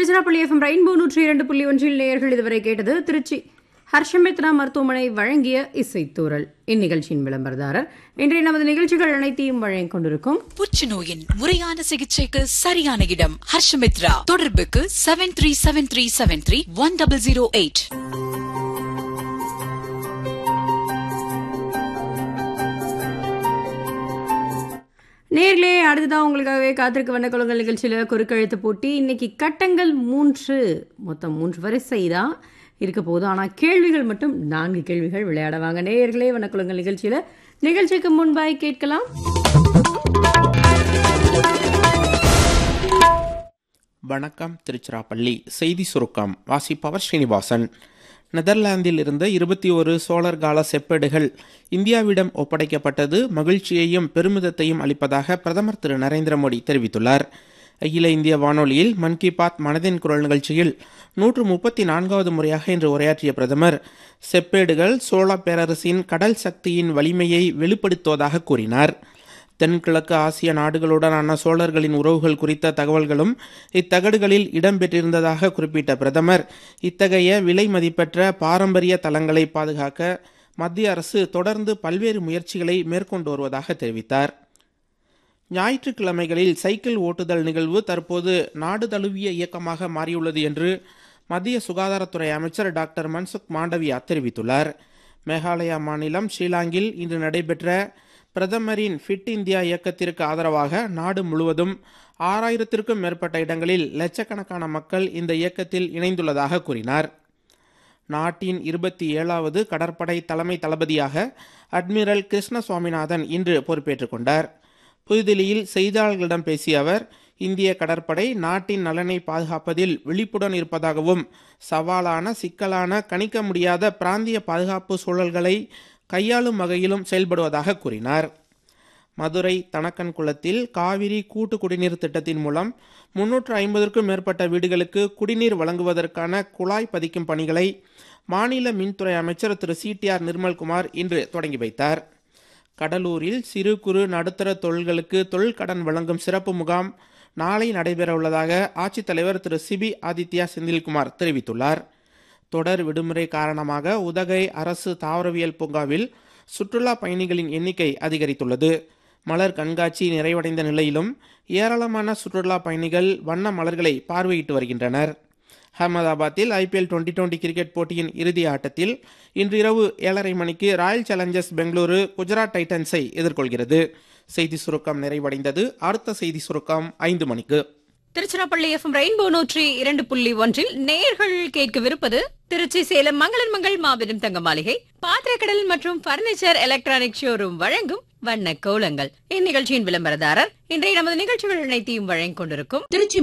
Tiruchirappalli FM rainbow நூற்றி இரண்டு புள்ளி ஒன்றில் நேயர்கள் இதுவரை கேட்டது திருச்சி ஹர்ஷமித்ரா மருத்துவமனை வழங்கிய இசைத்தூரல் இந்நிகழ்ச்சியின் விளம்பரதாரர் இன்றைய நமது நிகழ்ச்சிகள் அனைத்தையும் வழங்கிக் கொண்டிருக்கும் புற்றுநோயின் முறையான சிகிச்சைக்கு சரியான இடம் ஹர்ஷமித்ரா தொடர்புக்கு seven three seven three seven three one double zero eight நேர்களே அடுத்ததான் உங்களுக்காகவே காத்திருக்க வண்ண குளங்கள் நிகழ்ச்சியில் குறுக்கெழுத்து போட்டி இன்னைக்கு கட்டங்கள் மூன்று மொத்தம் மூன்று வரிசை தான் இருக்க போகுது ஆனால் கேள்விகள் மட்டும் நான்கு கேள்விகள் விளையாடுவாங்க நேயர்களே வண்ணக்குளங்கள் நிகழ்ச்சியில் நிகழ்ச்சிக்கு முன்பாய் கேட்கலாம் வணக்கம் திருச்சிராப்பள்ளி செய்தி சுருக்கம் வாசிப்பவர் ஸ்ரீனிவாசன் நெதர்லாந்தில் இருந்த இருபத்தி ஒரு சோழர் கால செப்பேடுகள் இந்தியாவிடம் ஒப்படைக்கப்பட்டது மகிழ்ச்சியையும் பெருமிதத்தையும் அளிப்பதாக பிரதமர் திரு நரேந்திர மோடி தெரிவித்துள்ளார் அகில இந்திய வானொலியில் மன் கி பாத் மனதின் குரல் நிகழ்ச்சியில் நூற்று முப்பத்தி நான்காவது முறையாக இன்று உரையாற்றிய பிரதமர் செப்பேடுகள் சோழ பேரரசின் கடல் சக்தியின் வலிமையை வெளிப்படுத்துவதாக கூறினார் தென்கிழக்கு ஆசிய நாடுகளுடனான சோழர்களின் உறவுகள் குறித்த தகவல்களும் இத்தகடுகளில் இடம்பெற்றிருந்ததாக குறிப்பிட்ட பிரதமர் இத்தகைய விலை மதிப்பெற்ற பாரம்பரிய தலங்களை பாதுகாக்க மத்திய அரசு தொடர்ந்து பல்வேறு முயற்சிகளை மேற்கொண்டு வருவதாக தெரிவித்தார் ஞாயிற்றுக்கிழமைகளில் சைக்கிள் ஓட்டுதல் நிகழ்வு தற்போது நாடு தழுவிய இயக்கமாக மாறியுள்ளது என்று மத்திய சுகாதாரத்துறை அமைச்சர் டாக்டர் மன்சுக் மாண்டவியா தெரிவித்துள்ளார் மேகாலயா மாநிலம் ஷீலாங்கில் இன்று நடைபெற்ற பிரதமரின் ஃபிட் இந்தியா இயக்கத்திற்கு ஆதரவாக நாடு முழுவதும் ஆறாயிரத்திற்கும் மேற்பட்ட இடங்களில் லட்சக்கணக்கான மக்கள் இந்த இயக்கத்தில் இணைந்துள்ளதாக கூறினார் நாட்டின் இருபத்தி ஏழாவது கடற்படை தலைமை தளபதியாக அட்மிரல் கிருஷ்ண சுவாமிநாதன் இன்று பொறுப்பேற்றுக் கொண்டார் புதுதில்லியில் செய்தியாளர்களிடம் பேசிய அவர் இந்திய கடற்படை நாட்டின் நலனை பாதுகாப்பதில் விழிப்புடன் இருப்பதாகவும் சவாலான சிக்கலான கணிக்க முடியாத பிராந்திய பாதுகாப்பு சூழல்களை கையாளும் வகையிலும் செயல்படுவதாக கூறினார் மதுரை தனக்கன் குளத்தில் காவிரி கூட்டு குடிநீர் திட்டத்தின் மூலம் முன்னூற்று ஐம்பதற்கும் மேற்பட்ட வீடுகளுக்கு குடிநீர் வழங்குவதற்கான குழாய் பதிக்கும் பணிகளை மாநில மின்துறை அமைச்சர் Thiru C T R Nirmalkumar இன்று தொடங்கி வைத்தார் கடலூரில் சிறு குறு நடுத்தர தொழில்களுக்கு தொழில் கடன் வழங்கும் சிறப்பு முகாம் நாளை நடைபெறவுள்ளதாக ஆட்சித்தலைவர் திரு சிபி ஆதித்யா செந்தில்குமார் தெரிவித்துள்ளார் தொடர் விடுமுறை காரணமாக உதகை அரசு தாவரவியல் பூங்காவில் சுற்றுலா பயணிகளின் எண்ணிக்கை அதிகரித்துள்ளது மலர் கண்காட்சி நிறைவடைந்த நிலையிலும் ஏராளமான சுற்றுலா பயணிகள் வண்ண மலர்களை பார்வையிட்டு வருகின்றனர் அகமதாபாத்தில் ஐபிஎல் டுவெண்டி டுவெண்டி கிரிக்கெட் போட்டியின் இறுதி ஆட்டத்தில் இன்று இரவு ஏழரை மணிக்கு ராயல் சேலஞ்சர்ஸ் பெங்களூரு குஜராத் டைட்டன்ஸை எதிர்கொள்கிறது செய்தி சுருக்கம் நிறைவடைந்தது அடுத்த செய்தி சுருக்கம் ஐந்து மணிக்கு திருச்சிராப்பள்ளி எஃப்எம் ரெயின்போ நூற்றி இரண்டு புள்ளி ஒன்றில் நேயர்கள் கேட்கவிருப்பது திருச்சி சேலம் மங்களன் மங்கள் மாபெரும் தங்க மாளிகை பாத்திரக்கடல் மற்றும் பர்னிச்சர் எலக்ட்ரானிக் ஷோரூம் வழங்கும் வண்ண கோலங்கள் இந்நிகழ்ச்சியின் விளம்பரதாரர் இன்றைய நமது நிகழ்ச்சிகள் அனைத்தையும் வழங்கிக் கொண்டிருக்கும் திருச்சி